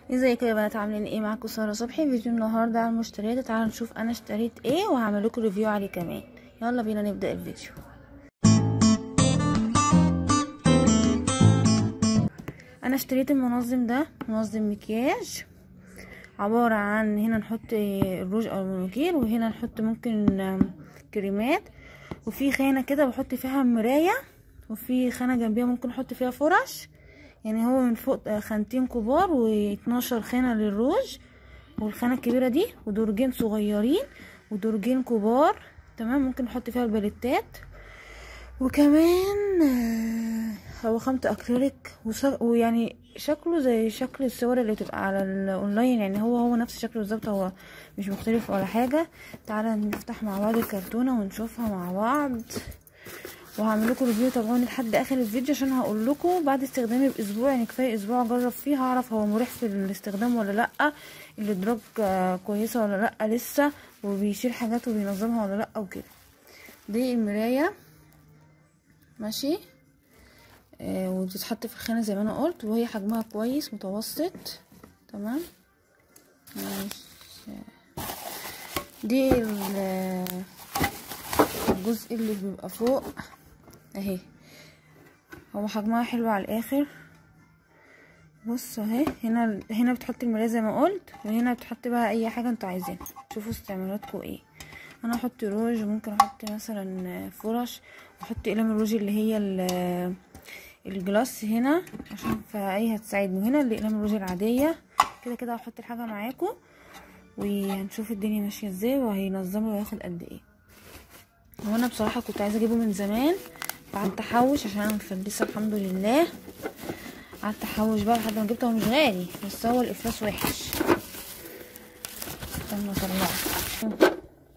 ازيكم يا بنات عاملين ايه معاكم ساره صبحي فيديو النهارده عن المشتريات تعالوا نشوف انا اشتريت ايه وهعمل لكم ريفيو عليه كمان يلا بينا نبدا الفيديو انا اشتريت المنظم ده منظم مكياج عبارة عن هنا نحط الروج او المونوكير وهنا نحط ممكن كريمات وفي خانة كده بحط فيها مراية وفي خانة جنبيها ممكن احط فيها فرش يعني هو من فوق خانتين كبار واتناشر خانة للروج والخانة الكبيرة دي ودرجين صغيرين ودرجين كبار تمام ممكن نحط فيها الباليتات وكمان هو خامة اكريليك ويعني شكله زي شكل الصور اللي بتبقى على الاونلاين يعني هو هو نفس شكله بالظبط هو مش مختلف ولا حاجة تعالى نفتح مع بعض الكرتونة ونشوفها مع بعض وهعمل لكم ريفيو طبعا لحد اخر الفيديو عشان هقول لكم بعد استخدامي باسبوع يعني كفايه اسبوع اجرب فيه هعرف هو مريح في الاستخدام ولا لا الادراج كويسه ولا لا لسه وبيشيل حاجات وبينظمها ولا لا وكده دي المرايه ماشي آه وبتتحط في الخانه زي ما انا قلت وهي حجمها كويس متوسط تمام ماشي دي الجزء اللي بيبقى فوق اهي هو حجمها حلو على الاخر بص اهي هنا هنا بتحط المرايه زي ما قلت وهنا بتحط بقى اي حاجه انتوا عايزينها شوفوا استعمالاتكم ايه انا احط روج وممكن احط مثلا فرش واحط قلم الروج اللي هي الجلاس هنا عشان فايه هتساعدني هنا اللي قلم الروج العاديه كده كده هحط الحاجه معاكم وهنشوف الدنيا ماشيه ازاي وهينظم وهياخد قد ايه وانا بصراحه كنت عايزه اجيبه من زمان قعدت احوش عشان انا مفلسه الحمد لله قعدت احوش بقى لحد ما جبته هو مش غالي بس هو الافلاس وحش استنى اطلعه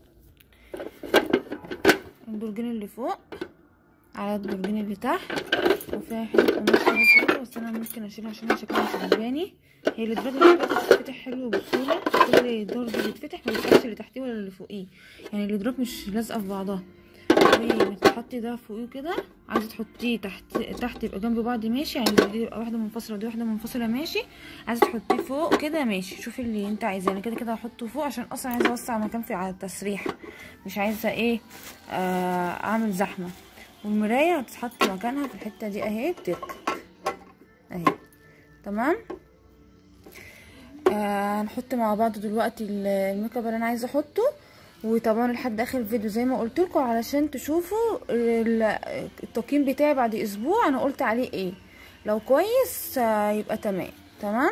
الدرجين اللي فوق على الدرجين اللي تحت وفيها حته قماش كده بس انا ممكن اشيلها عشان شكلها مش عجباني هي الدرجه اللي بتتفتح حلو بسهوله كل درج بيتفتح ما بيتفتحش اللي تحتيه ولا اللي فوقيه يعني الادراج مش لازقه في بعضها وتحطي ده فوقيه كده عايزه تحطيه تحت تحت يبقى جنب بعض ماشي يعني دي يبقى واحده منفصله ودي واحده منفصله ماشي عايزه تحطيه فوق كده ماشي شوفي اللي انت عايزاه انا كده كده هحطه فوق عشان اصلا عايزه اوسع مكان في على التسريح مش عايزه ايه آه اعمل زحمه والمرايه هتتحط مكانها في الحته دي اهي بتركب اهي تمام آه هنحط مع بعض دلوقتي الميك اب اللي انا عايزه احطه وطبعا لحد اخر الفيديو زي ما قلت لكم علشان تشوفوا التقييم بتاعي بعد اسبوع انا قلت عليه ايه لو كويس آه يبقى تمام تمام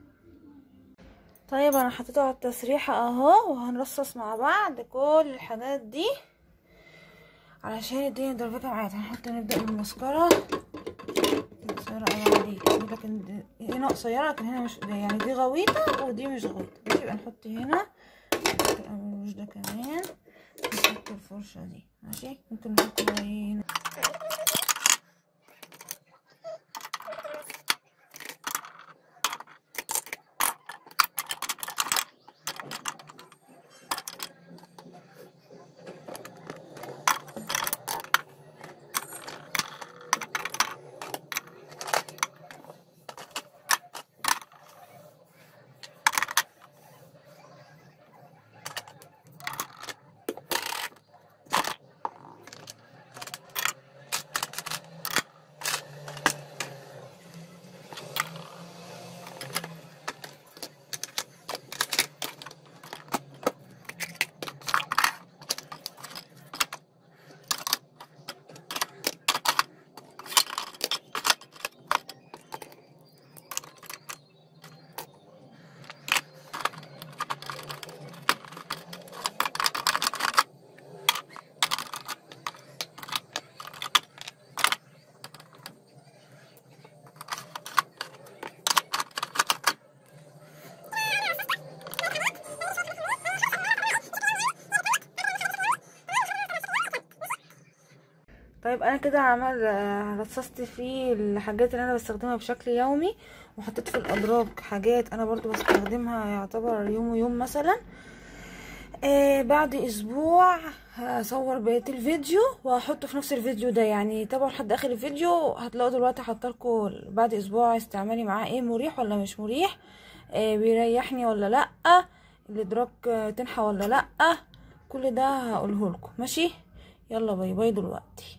طيب انا حطيته على التسريحه اهو وهنرصص مع بعض كل الحاجات دي علشان الدنيا ضربتها معايا هنحط نبدا بالمسكره قصيره قوي دي لكن هنا قصيره لكن هنا مش يعني دي غويطه ودي مش غويطه ماشي يبقى نحط هنا نحط الروج ده كمان نحط الفرشه دي ماشي ممكن نحط بقى هنا طيب انا كده عمل رصصت فيه الحاجات اللي انا بستخدمها بشكل يومي وحطيت في الادراج حاجات انا برضو بستخدمها يعتبر يوم ويوم مثلا آه بعد اسبوع هصور بقيه الفيديو وهحطه في نفس الفيديو ده يعني تابعوا لحد اخر الفيديو هتلاقوا دلوقتي حاطلكوا بعد اسبوع استعمالي معاه ايه مريح ولا مش مريح آه بيريحني ولا لا الادراك آه، تنحى ولا لا كل ده هقوله لكم ماشي يلا باي باي دلوقتي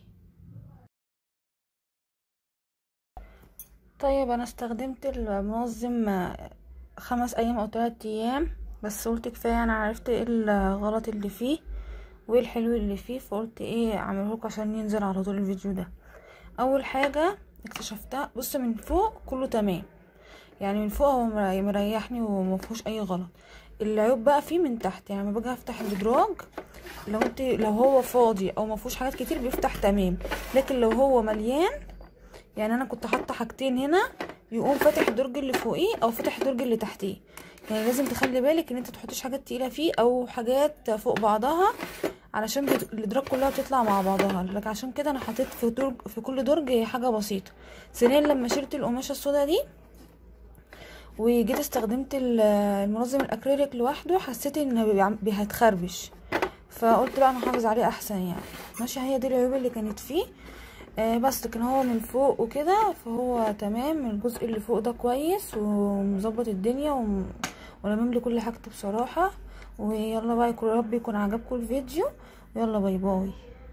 طيب انا استخدمت المنظم آه، خمس ايام او تلات ايام بس قلت كفايه انا عرفت ايه الغلط اللي فيه وايه الحلو اللي فيه فقلت ايه اعمله لكم عشان ينزل على طول الفيديو ده اول حاجه اكتشفتها بص من فوق كله تمام يعني من فوق هو مري- مريحني ومفيهوش اي غلط العيوب بقى فيه من تحت يعني لما باجي افتح الادراج لو انت لو هو فاضي او مفيهوش حاجات كتير بيفتح تمام لكن لو هو مليان يعني انا كنت حاطه حاجتين هنا يقوم فاتح الدرج اللي فوقيه او فاتح الدرج اللي تحتيه يعني لازم تخلي بالك ان انت تحطيش حاجات تقيله فيه او حاجات فوق بعضها علشان بت- الادراج كلها بتطلع مع بعضها لكن عشان كده انا حطيت في درج في كل درج حاجه بسيطه ثانيا لما شلت القماشه السودا دي وجيت استخدمت ال- المنظم الاكريليك لوحده حسيت ان بيعم- بي- هيتخربش فقلت بقى انا احافظ عليه احسن يعني ماشي هي دي العيوب اللي كانت فيه آه بس لكن هو من فوق وكده فهو تمام الجزء اللي فوق ده كويس ومظبط الدنيا وم- ولمم لي كل حاجتي بصراحه ويلا بقى يكون رب يكون عجبكم الفيديو ويلا باي باي